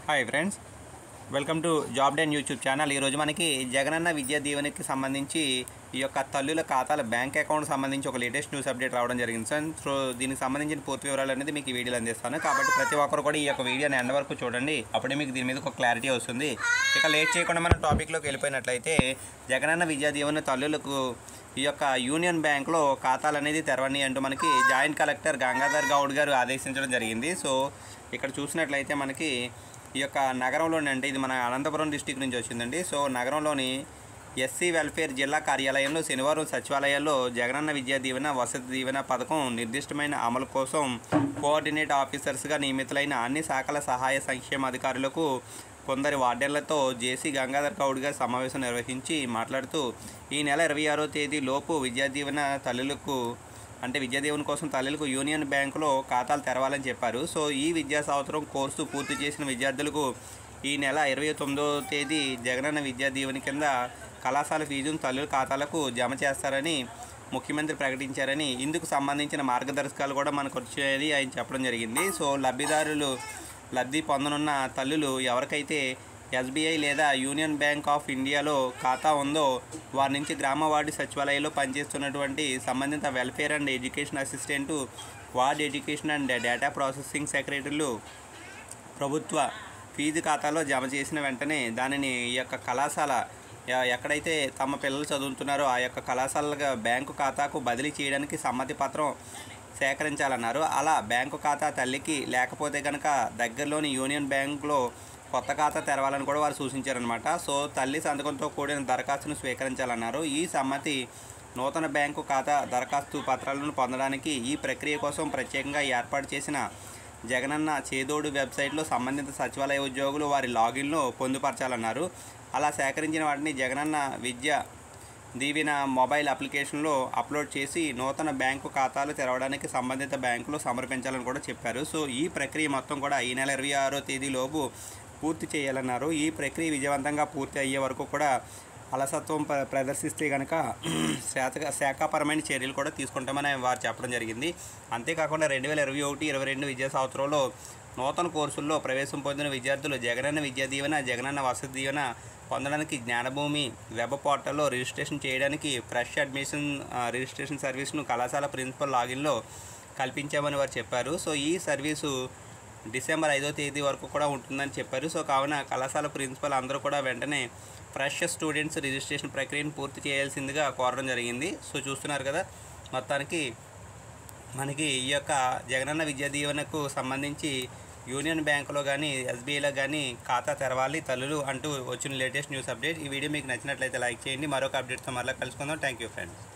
hi friends welcome to job den YouTube channel ఈరోజు మనకి జగనన్న విద్యా దీవెనకి సంబంధించి ఈ యొక్క తల్లుల ఖాతాల బ్యాంక్ అకౌంట్ సంబంధించి ఒక లేటెస్ట్ న్యూస్ అప్డేట్ రావడం జరిగింది సార్ సో దీనికి సంబంధించిన పూర్తి వివరాలు అనేది మీకు ఈ వీడియోలో అందిస్తాను కాబట్టి ప్రతి ఒక్కరు కూడా ఈ యొక్క వీడియోని ఎండ్ వరకు చూడండి అప్పుడే మీకు దీని మీద ఒక క్లారిటీ వస్తుంది ఇక లేట్ చేయకుండా మనం టాపిక్లోకి వెళ్ళిపోయినట్లయితే జగనన్న విద్యా దీవెన తల్లులకు ఈ యొక్క యూనియన్ బ్యాంక్లో ఖాతాలు అనేది తెరవండి అంటూ మనకి జాయింట్ కలెక్టర్ గంగాధర్ గౌడ్ గారు ఆదేశించడం జరిగింది సో ఇక్కడ చూసినట్లయితే మనకి ఈ యొక్క నగరంలోని అంటే ఇది మన అనంతపురం డిస్టిక్ నుంచి వచ్చిందండి సో నగరంలోని ఎస్సీ వెల్ఫేర్ జిల్లా కార్యాలయంలో శనివారం సచివాలయాల్లో జగనన్న విద్యా దీవెన వసతి దీవెన పథకం నిర్దిష్టమైన అమలు కోసం కోఆర్డినేట్ ఆఫీసర్స్గా నియమితులైన అన్ని శాఖల సహాయ సంక్షేమ అధికారులకు కొందరి వార్డెన్లతో జేసీ గంగాధర్ గౌడ్ గారు సమావేశం నిర్వహించి మాట్లాడుతూ ఈ నెల ఇరవై ఆరో తేదీ లోపు విద్యా దీవెన తల్లులకు అంటే విద్యాదీవెన కోసం తల్లులకు యూనియన్ బ్యాంకులో ఖాతాలు తెరవాలని చెప్పారు సో ఈ విద్యా సంవత్సరం కోర్సు పూర్తి చేసిన విద్యార్థులకు ఈ నెల ఇరవై తొమ్మిదో తేదీ జగనన్న విద్యా దీవెన కింద కళాశాల ఫీజును తల్లుల ఖాతాలకు జమ చేస్తారని ముఖ్యమంత్రి ప్రకటించారని ఇందుకు సంబంధించిన మార్గదర్శకాలు కూడా మనకు వచ్చేది ఆయన చెప్పడం జరిగింది సో లబ్ధిదారులు లబ్ధి పొందనున్న తల్లులు ఎవరికైతే ఎస్బీఐ లేదా యూనియన్ బ్యాంక్ ఆఫ్ ఇండియాలో ఖాతా ఉందో వారి నుంచి గ్రామ వార్డు సచివాలయంలో పనిచేస్తున్నటువంటి సంబంధిత welfare and education assistant ward education and data processing సెక్రటరీలు ప్రభుత్వ ఫీజు ఖాతాలో జమ చేసిన వెంటనే దానిని ఈ యొక్క కళాశాల ఎ- ఎక్కడైతే తమ పిల్లలు చదువుతున్నారో ఆ యొక్క కళాశాల బ్యాంకు ఖాతాకు బదిలీ చేయడానికి సమ్మతి పత్రం సేకరించాలన్నారు అలా బ్యాంకు ఖాతా తల్లికి లేకపోతే కనుక దగ్గరలోని యూనియన్ బ్యాంకులో కొత్త ఖాతా తెరవాలని కూడా వారు సూచించారనమాట సో తల్లి సంతకంతో కూడిన దరఖాస్తును స్వీకరించాలన్నారు ఈ సమ్మతి నూతన బ్యాంకు ఖాతా దరఖాస్తు పత్రాలను పొందడానికి ఈ ప్రక్రియ కోసం ప్రత్యేకంగా ఏర్పాటు చేసిన జగనన్న చేదోడు వెబ్సైట్లో సంబంధిత సచివాలయ ఉద్యోగులు వారి లాగిన్లో పొందుపరచాలన్నారు అలా సేకరించిన వాటిని జగనన్న విద్య దీవిన మొబైల్ అప్లికేషన్లో అప్లోడ్ చేసి నూతన బ్యాంకు ఖాతాలు తెరవడానికి సంబంధిత బ్యాంకులో సమర్పించాలని కూడా చెప్పారు సో ఈ ప్రక్రియ మొత్తం కూడా ఈ నెల ఇరవై ఆరో తేదీలోపు పూర్తి చేయాలన్నారు ఈ ప్రక్రియ విజయవంతంగా పూర్తి అయ్యే వరకు కూడా అలసత్వం ప్ర- ప్రదర్శిస్తే కనుక శాఖ శాఖాపరమైన చర్యలు కూడా తీసుకుంటామని వారు చెప్పడం జరిగింది అంతేకాకుండా రెండు వేల ఇరవై ఒకటి ఇరవై రెండు విద్యా సంవత్సరంలో నూతన కోర్సుల్లో ప్రవేశం పొందిన విద్యార్థులు జగనన్న విద్యా దీవెన జగనన్న వసతి దీవెన పొందడానికి జ్ఞానభూమి వెబ్ పోర్టల్లో రిజిస్ట్రేషన్ చేయడానికి ఫ్రెష్ అడ్మిషన్ ఆ, రిజిస్ట్రేషన్ సర్వీస్ను కళాశాల ప్రిన్సిపల్ లాగిన్లో కల్పించామని వారు చెప్పారు సో ఈ సర్వీసు డిసెంబర్ ఐదో తేదీ వరకు కూడా ఉంటుందని చెప్పారు సో కావున కళాశాల ప్రిన్సిపల్ అందరూ కూడా వెంటనే ఫ్రెష్ స్టూడెంట్స్ రిజిస్ట్రేషన్ ప్రక్రియను పూర్తి చేయాల్సిందిగా కోరడం జరిగింది సో చూస్తున్నారు కదా మొత్తానికి మనకి ఈ యొక్క జగనన్న విద్యా దీవెనకు సంబంధించి యూనియన్ బ్యాంకులో కానీ ఎస్బీఐలో కానీ ఖాతా తెరవాలి తల్లులు అంటూ వచ్చిన లేటెస్ట్ న్యూస్ అప్డేట్ ఈ వీడియో మీకు నచ్చినట్లయితే లైక్ చేయండి మరొక అప్డేట్తో మరలా కలుసుకుందాం థ్యాంక్ యూ ఫ్రెండ్స్